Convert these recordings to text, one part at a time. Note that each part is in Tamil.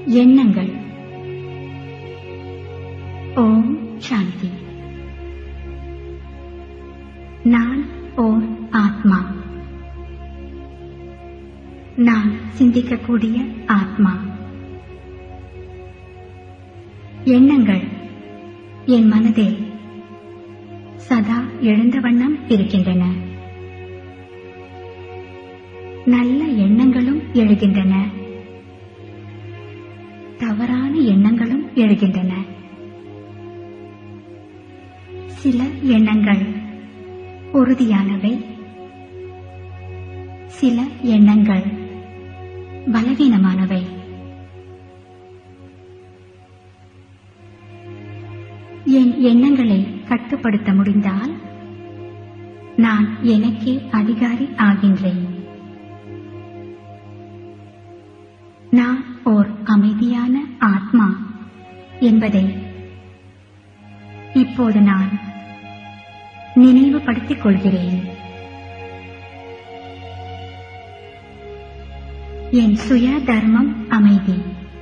எண்ணங்கள் ஓம் சாந்தி நான் ஓர் ஆத்மா நான் சிந்திக்கக்கூடிய ஆத்மா எண்ணங்கள் என் மனதில் சதா எழுந்த வண்ணம் இருக்கின்றன நல்ல எண்ணங்களும் எழுகின்றன தவறான எண்ணங்களும் எழுகின்றன சில எண்ணங்கள் உறுதியானவை சில எண்ணங்கள் பலவீனமானவை என் எண்ணங்களை கட்டுப்படுத்த முடிந்தால் நான் எனக்கே அதிகாரி ஆகின்றேன் நான் ஓர் அமைதியான ஆத்மா என்பதை இப்போது நான் நினைவுபடுத்திக் கொள்கிறேன் என் சுய தர்மம் அமைதி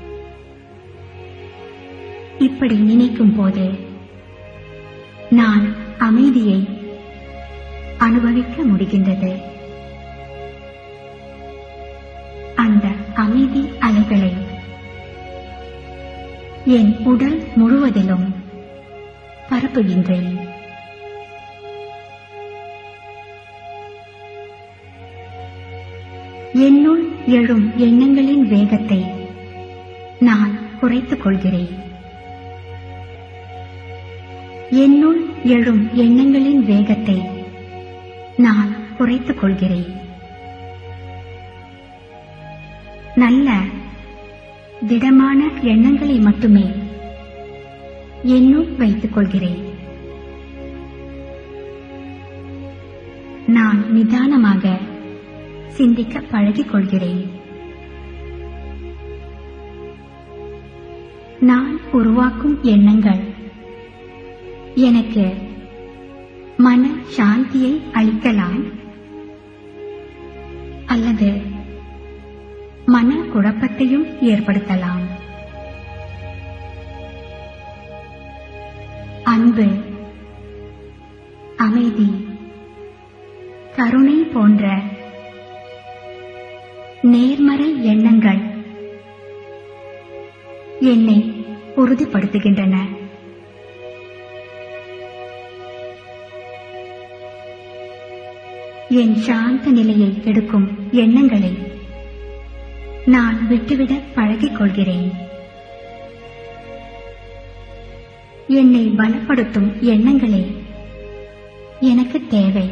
இப்படி நினைக்கும் போது நான் அமைதியை அனுபவிக்க முடிகின்றது அந்த அமைதி அலைகளை என் உடல் முழுவதிலும் பரப்புகின்றேன் என்னுள் எழும் எண்ணங்களின் வேகத்தை நான் குறைத்துக் கொள்கிறேன் என்னுள் எழும் எண்ணங்களின் வேகத்தை நான் குறைத்துக் கொள்கிறேன் நல்ல திடமான எண்ணங்களை மட்டுமே என்னுள் வைத்துக் கொள்கிறேன் நான் நிதானமாக சிந்திக்க பழகிக் கொள்கிறேன் நான் உருவாக்கும் எண்ணங்கள் எனக்கு மன சாந்தியை அளிக்கலாம் அல்லது மன குழப்பத்தையும் ஏற்படுத்தலாம் அன்பு அமைதி கருணை போன்ற நேர்மறை எண்ணங்கள் என்னை உறுதிப்படுத்துகின்றன என் சாந்த நிலையை எடுக்கும் எண்ணங்களை நான் விட்டுவிட பழகிக் கொள்கிறேன் என்னை பலப்படுத்தும் எண்ணங்களே எனக்கு தேவை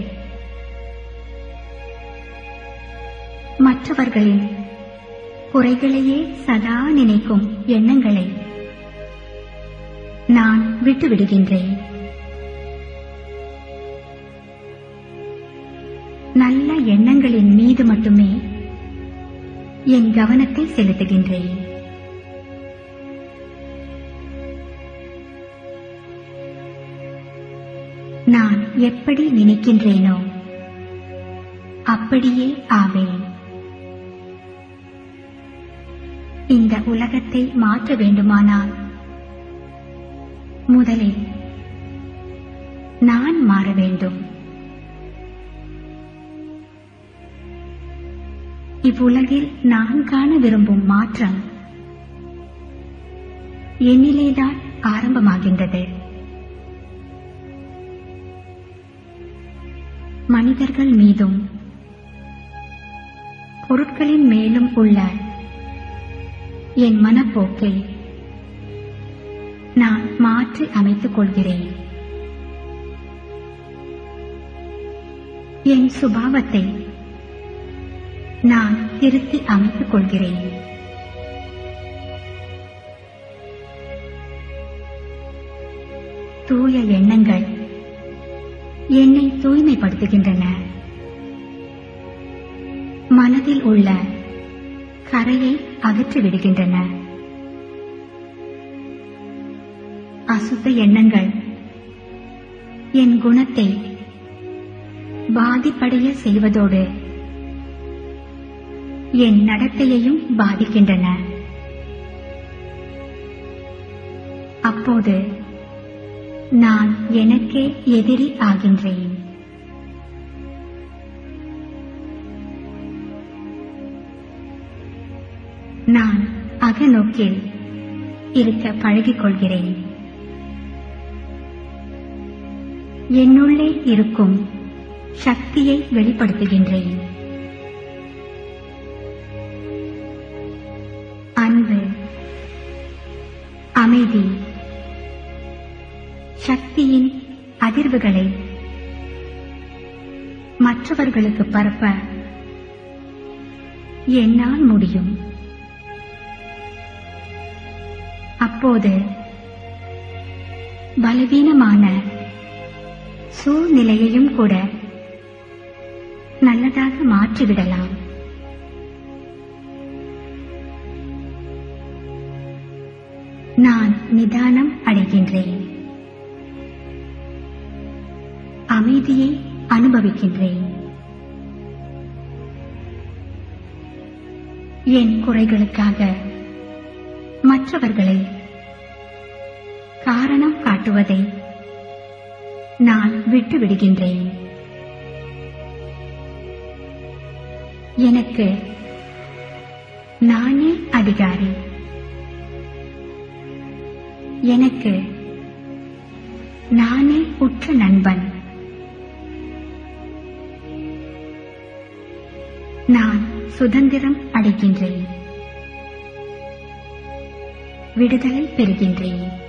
மற்றவர்களின் குறைகளையே சதா நினைக்கும் எண்ணங்களை நான் விட்டுவிடுகின்றேன் நல்ல எண்ணங்களின் மீது மட்டுமே என் கவனத்தை செலுத்துகின்றேன் நான் எப்படி நினைக்கின்றேனோ அப்படியே ஆவேன் இந்த உலகத்தை மாற்ற வேண்டுமானால் முதலில் நான் மாற வேண்டும் இவ்வுலகில் நான் காண விரும்பும் மாற்றம் என்னிலேதான் ஆரம்பமாகின்றது மனிதர்கள் மீதும் பொருட்களின் மேலும் உள்ள என் மனப்போக்கை நான் மாற்றி அமைத்துக் கொள்கிறேன் என் சுபாவத்தை நான் திருத்தி அமைத்துக் கொள்கிறேன் தூய எண்ணங்கள் என்னை தூய்மைப்படுத்துகின்றன மனதில் உள்ள கரையை அகற்றிவிடுகின்றன அசுத்த எண்ணங்கள் என் குணத்தை பாதிப்படைய செய்வதோடு என் நடத்தையையும் பாதிக்கின்றன அப்போது நான் எனக்கே எதிரி ஆகின்றேன் நான் அகநோக்கில் இருக்க பழகிக் கொள்கிறேன் என்னுள்ளே இருக்கும் சக்தியை வெளிப்படுத்துகின்றேன் அன்பு அமைதி சக்தியின் அதிர்வுகளை மற்றவர்களுக்கு பரப்ப என்னால் முடியும் அப்போது பலவீனமான சூழ்நிலையையும் கூட நல்லதாக மாற்றிவிடலாம் நான் நிதானம் அடைகின்றேன் அமைதியை அனுபவிக்கின்றேன் என் குறைகளுக்காக மற்றவர்களை காரணம் காட்டுவதை நான் விட்டுவிடுகின்றேன் எனக்கு நானே அதிகாரி எனக்கு நானே உற்ற நண்பன் நான் சுதந்திரம் அடைகின்றேன் விடுதலை பெறுகின்றேன்